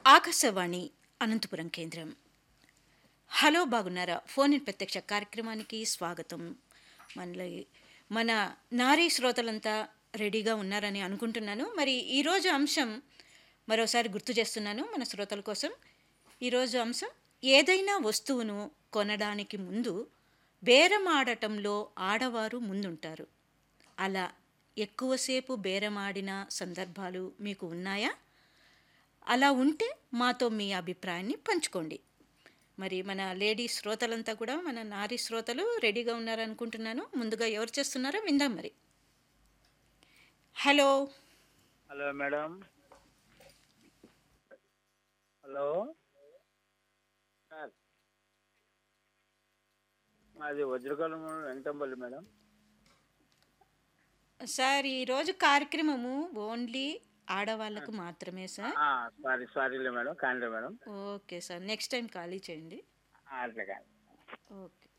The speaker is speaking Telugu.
ఆకాశవాణి అనంతపురం కేంద్రం హలో బాగున్నారా ఫోన్ ఇన్ ప్రత్యక్ష కార్యక్రమానికి స్వాగతం మనలో మన నారీ శ్రోతలంతా రెడీగా ఉన్నారని అనుకుంటున్నాను మరి ఈరోజు అంశం మరోసారి గుర్తు చేస్తున్నాను మన శ్రోతల కోసం ఈరోజు అంశం ఏదైనా వస్తువును కొనడానికి ముందు బేరం ఆడటంలో ఆడవారు ముందుంటారు అలా ఎక్కువసేపు బేరమాడిన సందర్భాలు మీకు ఉన్నాయా అలా ఉంటే మాతో మీ అభిప్రాయాన్ని పంచుకోండి మరి మన లేడీ శ్రోతలంతా కూడా మన నారీ శ్రోతలు రెడీగా ఉన్నారనుకుంటున్నాను ముందుగా ఎవరు చేస్తున్నారో విందాం మరి hello hello madam hello sir మాది వజ్రకాలం వెంకటంపల్లి మేడం సార్ ఈరోజు కార్యక్రమము ఓన్లీ ఆడవాళ్ళకు మాత్రమే సార్ ఆ, సారీ సారీలే మేడం కానీలే madam okay sir next time ఖాళీ చేయండి ఆ, అట్లే కాదు ఓకే